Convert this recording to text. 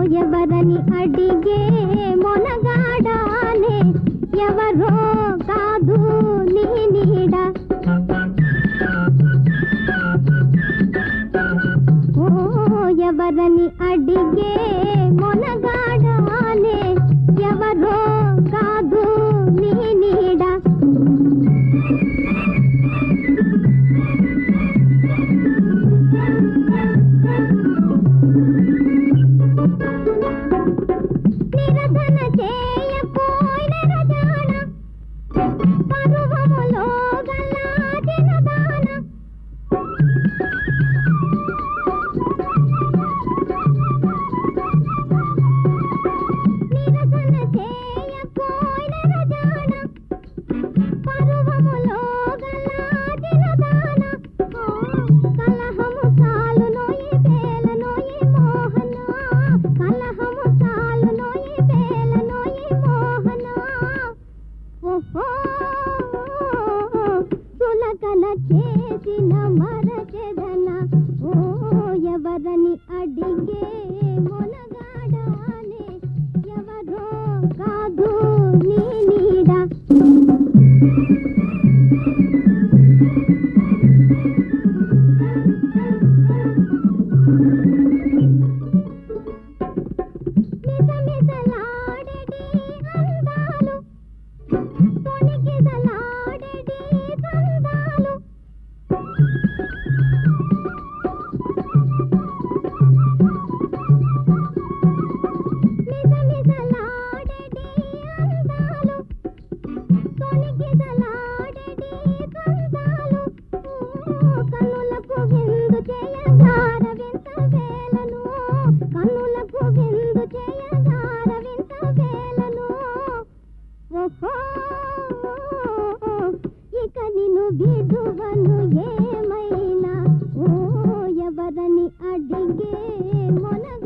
ఎవరని అడిగే మొనగాడానే ఎవరో కాదు నీ నీడ ఓ ఎవరని అడిగే మొనగాడానే ఎవరో కాదు నీ నీడ నిరధన చేయపోయిన రజాన పరువములో గల్లాచిన దాన నిరసన చేయపోయిన రజాన పరువములో గల్లాచిన దాన కలహము చాలునోయి బేలనోయి మోహన కలహము చాలునోయి బేలనోయి మోహన ఓహో సులకన చేసిన మరచెదన ఓ ఎవరని అడిగే మొనగాడానే ఎవరో కాదు నీ నీడ మిసమిసలాడెడి అందాలు తొణికిసలాడెడి సందాలు మిసమిసలాడెడి అందాలు తొణికిసలాడెడి సందాలు కన్నులకు విందు చేయగార వింత వేలను కన్నులకు విందు చేయగార వింత వేలను ఓహో ఇక నిన్ను విడువను ఏమైనా ఓ ఎవరని అడిగే మొన